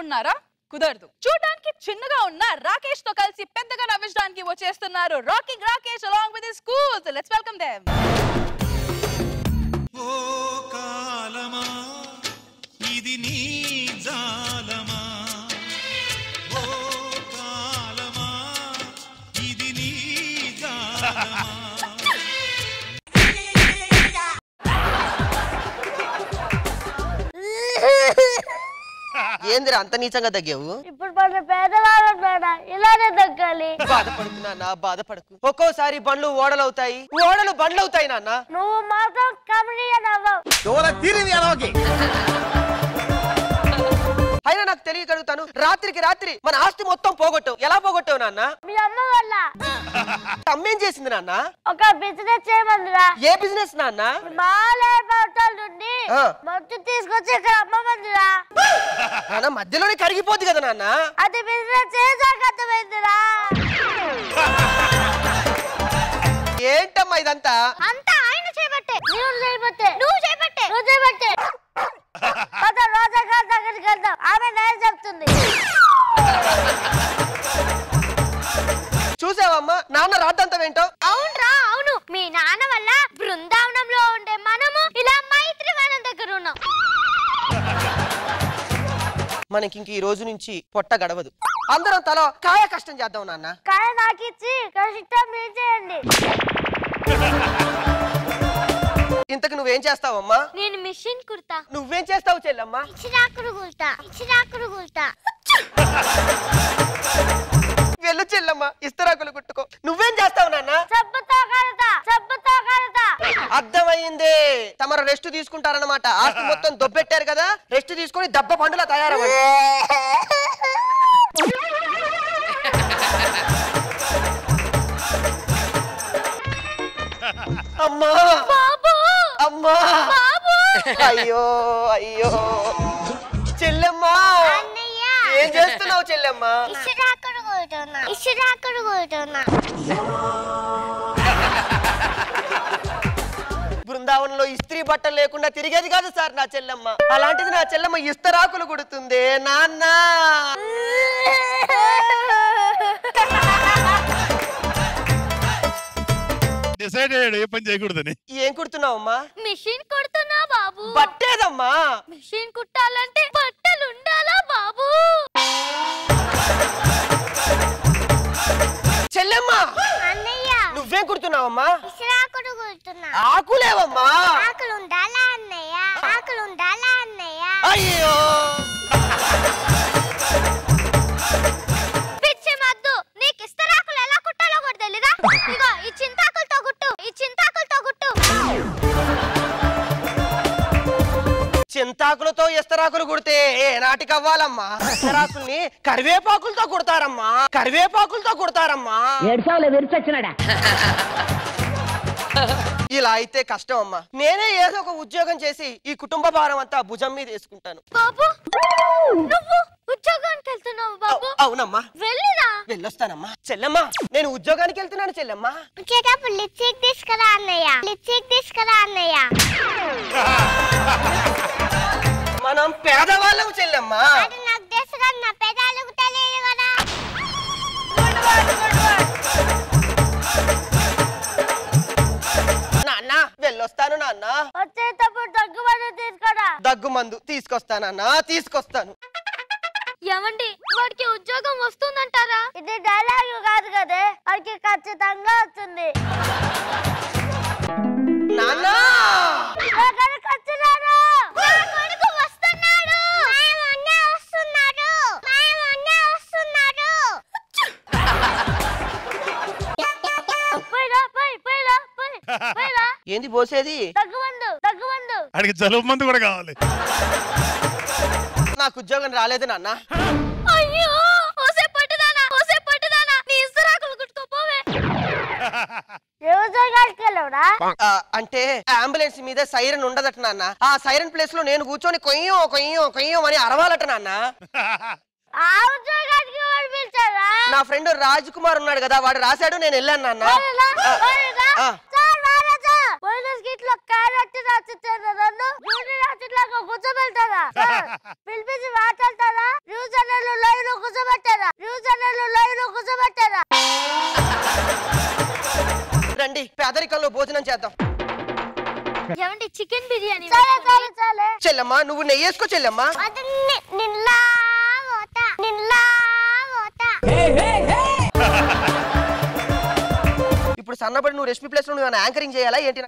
అనుకున్నారా కుదరదు చూడడానికి చిన్నగా ఉన్న రాకేష్ తో కలిసి పెద్దగా నవ్వించడానికి వచ్చేస్తున్నారు rocking Rakesh along with schools let's welcome them ఓ కాలమా ఇది నీ జాలమా ఓ కాలమా ఇది నీ జాలమా ఏందిరా అంత నీచంగా తగ్గావు ఇప్పుడు మన పేదవాళ్ళం నాన్న ఇలానే దక్కాలి బాధపడుతున్నా నా బాధపడకు ఒక్కోసారి బండ్లు ఓడలవుతాయి ఓడలు బండ్లు అవుతాయి నాన్న నువ్వు మాత్రం కమెడియన్ అవ్వవు అయినా నాకు తెలియగలుగుతాను రాత్రికి రాత్రి మన ఆస్తి మొత్తం పోగొట్టావు ఎలా పోగొట్టావు నాన్న మీ అమ్మ వల్ల అమ్మేం చేసింది నాన్న ఒక బిజినెస్ చేయమందిరా ఏ బిజినెస్ నాన్న మాలే పర్వతాల నుండి ఆ. మంచు తీసుకొచ్చి ఇక్కడ అమ్మమందిరా నాన్న మధ్యలోనే కరిగిపోద్ది కదా నాన్న అది బిజినెస్ చేసాక అర్థమైందిరా ఏంటమ్మా ఇదంతా అంతా ఆయన చేయబట్టే నువ్వు చేయబట్టే నువ్వు చేయబట్టే నువ్వు చేయబట్టే పద రోజా గారి దగ్గరికి వెళ్దాం ఆమె నేను చెప్తుంది చూసావమ్మా నాన్న రాద్దంతం ఏంటో అవునరా అవును మీ నాన్న వల్ల బృందావనంలో ఉండే మనము ఇలా మైత్రివనం దగ్గర ఉన్నాం మనకి ఇంక ఈ రోజు నుంచి పొట్ట గడవదు అందరం తల కాయ కష్టం చేద్దాం నాన్న కానీ నాకు ఇచ్చి కష్టం మీరు చేయండి ఇంతకు నువ్వేం చేస్తావమ్మా నేను మిషన్ కుర్తా నువ్వేం చేస్తావు చెల్లమ్మా ఇచ్చిరాకుడు గుల్తా ఇచ్చిరాకుడు గుల్తా వెళ్ళు చెల్లమ్మా ఇస్తరాకులు కుట్టుకో నువ్వేం చేస్తావు నాన్న చెప్పుతో కడతా చెప్పుతో కడతా అర్థమైంది తమరు రెస్ట్ తీసుకుంటారన్నమాట ఆస్తి మొత్తం దొబ్బెట్టారు కదా రెస్ట్ తీసుకొని దెబ్బ పండులా తయారవ్వండి అమ్మా బాబు అమ్మా బాబు అయ్యో అయ్యో చెల్లెమ్మా అన్నయ్య ఏం చేస్తున్నావు చెల్లెమ్మా ఇచ్చిరాకుడు కొడుతున్నా ఇచ్చిరాకుడు కొడుతున్నా బృందావనంలో ఇస్త్రీ బట్టలు లేకుండా తిరిగేది కాదు సార్ నా చెల్లెమ్మ అలాంటిది నా చెల్లెమ్మ ఇస్తరాకులు కుడుతుంది నాన్న డిసైడ్ అయ్యాడు ఏ పని చేయకూడదని ఏం కుడుతున్నావమ్మా మిషన్ కుడుతున్నా బాబు బట్టేదమ్మా మిషన్ కుట్టాలంటే బట్టలు ఉండాలా బాబు చెల్లెమ్మ అన్నయ్య నువ్వేం కుడుతున్నావమ్మా ఇసిరాకుడు కుడుతున్నా ఆకులేవమ్మా ఆకులు ఉండాలా అన్నయ్య ఆకులు ఉండాలా అన్నయ్య అయ్యో పిచ్చి మద్దు నీకు ఇస్తరాకులు ఎలా కుట్టాలో కూడా తెలీదా ఇగో ఈ చింతాకులతో గుట్టు ఈ చింతాకులతో గుట్టు చింతాకులతో ఇస్తరాకులు కుడితే ఏ నాటికి అవ్వాలమ్మా ఇస్తరాకుల్ని కరివేపాకులతో కుడతారమ్మా కరివేపాకులతో కుడతారమ్మా ఏడ్చావులే విరిచొచ్చినాడా ఇలా అయితే కష్టం అమ్మా నేనే ఏదో ఒక ఉద్యోగం చేసి ఈ కుటుంబ భారం అంతా భుజం మీద వేసుకుంటాను బాబు నువ్వు ఉద్యోగానికి వెళ్తున్నావు బాబు అవ్- అవునమ్మా వెళ్ళిరా వెళ్ళొస్తానమ్మా చెల్లెమ్మా నేను ఉద్యోగానికి వెళ్తున్నాను చెల్లెమ్మా వచ్చేటప్పుడు లిప్స్టిక్ తీసుకురా అన్నయ్య లిప్స్టిక్ తీసుకురా అన్నయ్య మనం పేదవాళ్ళం చెల్లెమ్మా అది నాకు తెలుసు కానీ నా పెదాలకు తెలియదు కదా నాన్న వెళ్ళొస్తాను నాన్న వచ్చేటప్పుడు దగ్గు మందు తీసుకోరా దగ్గు మందు తీసుకొస్తానన్నా తీసుకొస్తాను ఏమండి వాడికి ఉద్యోగం వస్తుందంటారా ఇది డైలాగ్ కాదు కదే వాడికి ఖచ్చితంగా వస్తుంది నాన్న నా కొడుకు వచ్చినాడు నా కొడుకు వస్తున్నాడు మాయమన్నే వస్తున్నాడు మాయమన్నే వస్తున్నాడు పోయిరా పోయి పోయిరా పోయి పోయిరా ఏంది పోసేది తగ్గుమందు తగ్గుమందు అడిగి జలుబు మందు కూడా కావాలి నాకు ఉద్యోగం రాలేదు నాన్న అయ్యో ఓసే పట్టుదానా ఓసే పట్టుదానా నీ ఇస్తరాకులు కుట్టుకోపోవే ఏ ఉద్యోగానికి వెళ్ళవరా ఆ, అంటే అంబులెన్స్ మీద సైరన్ ఉండదట నాన్న ఆ సైరన్ ప్లేస్ లో నేను కూర్చొని కొయ్యో కొయ్యో కొయ్యో అని అరవాలట నాన్న ఆ ఉద్యోగానికి వాడు పిలిచారా నా ఫ్రెండ్ రాజ్ కుమార్ ఉన్నాడు కదా వాడు రాశాడు నేను వెళ్ళాను నాన్న పోయిరా, ఆ, పోయిరా. ఆ. సార్, రారా సార్. పోయిన స్కిట్లో క్యారెట్ రాసిచ్చారు నన్ను జూనియర్ రాసి ఇట్లాగా కూర్చోబెడతారా సార్, పిలిపించి మాట్లాడతారా న్యూస్ ఛానల్ లైవ్ లో కూర్చోబెట్టారా న్యూస్ ఛానల్ లైవ్ లో కూర్చోబెట్టారా రండి పేదరికంలో భోజనం చేద్దాం ఏమండి చికెన్ బిర్యానీ సరే సరే సరే చెల్లెమ్మా నువ్వు నెయ్యి వేసుకో చెల్లెమ్మా నిల్లా పోతా నిల్లా పోతా ఇప్పుడు సన్నబడి నువ్వు రెసిపీ ప్లేస్ లో నువ్వు యాంకరింగ్ చేయాలా ఏంటి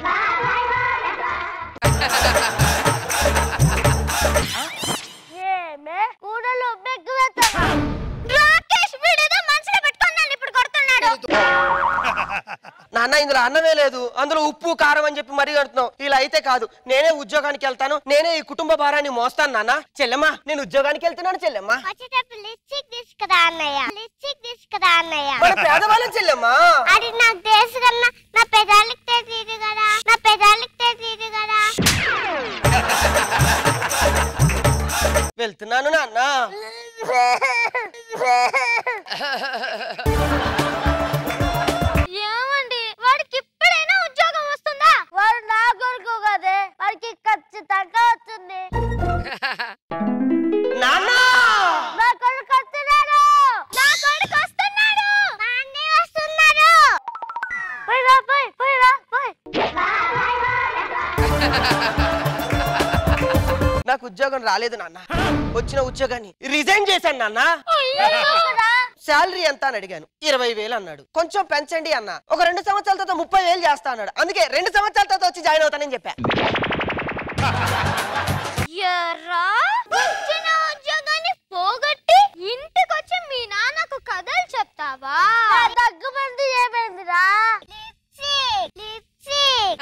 ఏమే కూడలు ఉబ్బెక్కు వెళ్తావా రాకేష్ వీడేదో మనసులో పెట్టుకొని నన్ను ఇప్పుడు కొడుతున్నాడు నాన్న ఇందులో అన్నమే లేదు అందులో ఉప్పు కారం అని చెప్పి మరీ కడుతున్నావు ఇలా అయితే కాదు నేనే ఉద్యోగానికి వెళ్తాను నేనే ఈ కుటుంబ భారాన్ని మోస్తాను నాన్న చెల్లెమ్మా నేను ఉద్యోగానికి వెళ్తున్నాను చెల్లెమ్మా వచ్చేటప్పుడు లిప్స్టిక్ తీసుకురా అన్నయ్య లిప్స్టిక్ తీసుకురా అన్నయ్య మన పేదవాళ్ళం చెల్లెమ్మా అది నాకు తెలుసు కన్నా నా పెదాలకు తెలియదు కదా నా పెదాలకు తెలియదు కదా వెళ్తున్నాను నాన్న ఏమండి వాడికి ఇప్పుడైనా ఉద్యోగం వస్తుందా వాడు నా కొడుకు కదే వాడికి ఖచ్చితంగా వస్తుంది నాన్న నా కొడుకు వస్తున్నాడు నా కొడుకు వస్తున్నాడు మా అన్నయ్య వస్తున్నాడు పోయిరా పోయి పోయిరా పోయి నాకు ఉద్యోగం రాలేదు నాన్న వచ్చిన ఉద్యోగాన్ని రిజైన్ చేశాను నాన్న శాలరీ ఎంత అని అడిగాను ఇరవై వేలు అన్నాడు కొంచెం పెంచండి అన్న ఒక రెండు సంవత్సరాల తర్వాత ముప్పై వేలు చేస్తా అన్నాడు అందుకే రెండు సంవత్సరాల తర్వాత వచ్చి జాయిన్ అవుతానని చెప్పా ఎర్రా వచ్చిన ఉద్యోగాన్ని పోగొట్టి ఇంటికొచ్చి మీ నాన్నకు కథలు చెప్తావా దగ్గుమంది ఏమైందిరా లిప్స్టిక్ లిప్స్టిక్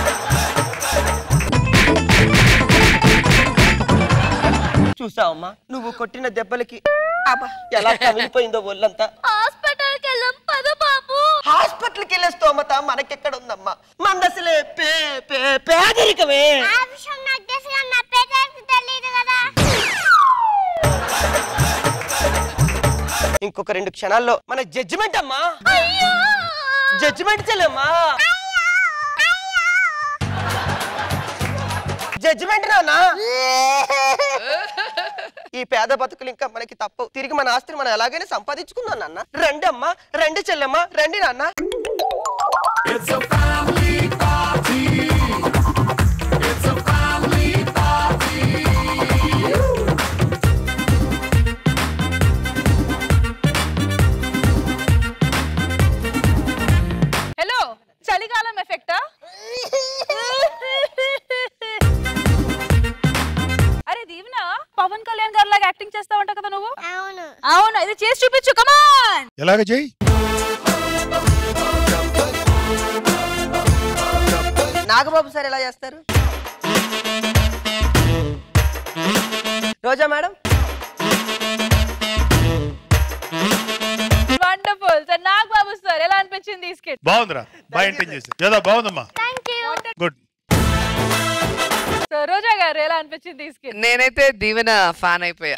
చూసావమ్మా నువ్వు కొట్టిన దెబ్బలకి అబ్బా, ఎలా కమిలిపోయిందో ఒళ్ళంతా హాస్పిటల్కి వెళ్ళాం పద బాబు హాస్పిటల్కి వెళ్ళే స్తోమత మనకెక్కడ ఉందమ్మా మందసలే పే పే పేదరికమే ఆ విషయం నాకు తెలుసు కానీ నా పేదలకు తెలియదు కదా ఇంకొక రెండు క్షణాల్లో మన జడ్జిమెంట్ అమ్మా అయ్యో జడ్జిమెంట్ చెల్లమ్మా జడ్జిమెంట్ నాన్న ఈ పేద బతుకులు ఇంకా మనకి తప్పవు తిరిగి మన ఆస్తిని మనం ఎలాగైనా సంపాదించుకుందాం నాన్న రండి అమ్మా రండి చెల్లెమ్మ రండి నాన్న హలో చలికాలం ఎఫెక్టా అరే దీవెన పవన్ కళ్యాణ్ గారి లాగా యాక్టింగ్ చేస్తావంట కదా నువ్వు అవును అవును ఇది చేసి చూపించు కమాన్ ఎలాగ చెయ్యి నాగబాబు సార్ ఎలా చేస్తారు Roja madam wonderful sir Nag Babu sir ఎలా అనిపించింది ఈ స్కిట్ బాగుందిరా బాగా ఎంటైన్ చేసి ఏదో బాగుందమ్మా thank you good so Roja గారు ఎలా అనిపించింది ఈ స్కిట్ నేనైతే దీవెన ఫ్యాన్ అయిపోయా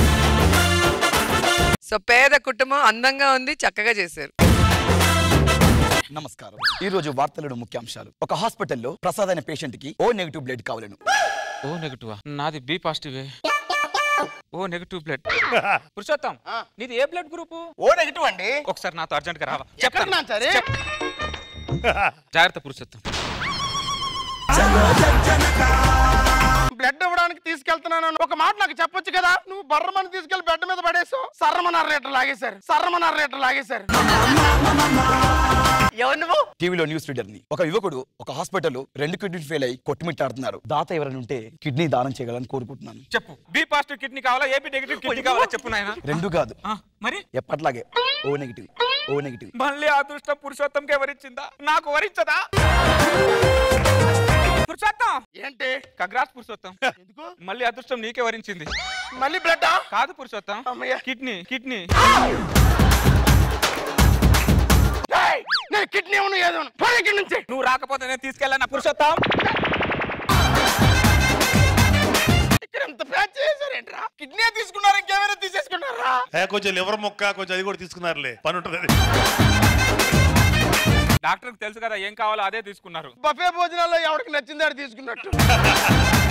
సో పేద కుటుంబం అందంగా ఉంది చక్కగా చేశారు నమస్కారం ఈ రోజు వార్తలను ముఖ్యాంశాలు ఒక హాస్పిటల్లో ప్రసాద్ అనే పేషెంట్ కి ఓ నెగిటివ్ బ్లడ్ కావాలను ఓ నెగటివ్ నాది B positive O negative blood Purushottam నీది ఏ బ్లడ్ గ్రూప్ ఓ నెగిటివ్ అండి ఒకసారి నాతో అర్జెంట్ గా రావా చెప్తాను చెప్. జాగ్రత్త పురుషోత్తం బ్లడ్ ఇవ్వడానికి తీసుకెళ్తున్నాను ఒక మాట నాకు చెప్పొచ్చు కదా నువ్వు బర్రమని తీసుకెళ్లి బెడ్ మీద పడేసావు సర్రమన్నర లీటర్ లాగేశారు సర్రమన్నర లీటర్ లాగేశారు ఎవరు నువ్వు టీవీలో న్యూస్ రీడర్ ని ఒక యువకుడు ఒక హాస్పిటల్లో రెండు కిడ్నీ ఫెయిల్ అయి కొట్టుమిట్టాడుతున్నారు దాత ఎవరైనా ఉంటే కిడ్నీ దానం చేయాలని కోరుకుంటున్నాను చెప్పు బి పాజిటివ్ కిడ్నీ కావాలా ఏబి నెగిటివ్ కిడ్నీ కావాలా చెప్పు నాయన రెండు కాదు మరి ఎప్పట్లాగే ఓ నెగిటివ్ ఓ నెగిటివ్ మళ్ళీ అదృష్టం పురుషోత్తంకి ఎవరిచ్చిందా నాకు వరించదా పురుషోత్తం ఏంటి కగ్రాస్ పురుషోత్తం ఎందుకు మళ్ళీ అదృష్టం నీకే వరించింది మళ్ళీ బ్లడ్ కాదు పురుషోత్తం అమ్మయ్య. కిడ్నీ కిడ్నీ నేను కిడ్నీ ఉన్న ఏదో పోయి ఇక్కడి నుంచి నువ్వు రాకపోతే నేను తీసుకెళ్ళాను పురుషోత్తం ఇక్కడ ఎంత ప్యాచ్ చేశారేంట్రా కిడ్నీ తీసుకున్నారు ఇంకేమైనా తీసేసుకున్నారా ఏ, కొంచెం లివర్ ముక్క కొంచెం అది కూడా తీసుకున్నారులే పని ఉంటుంది అది డాక్టర్కి తెలుసు కదా ఏం కావాలో అదే తీసుకున్నారు బఫే భోజనాల్లో ఎవరికి నచ్చింది ఆడు తీసుకున్నట్టు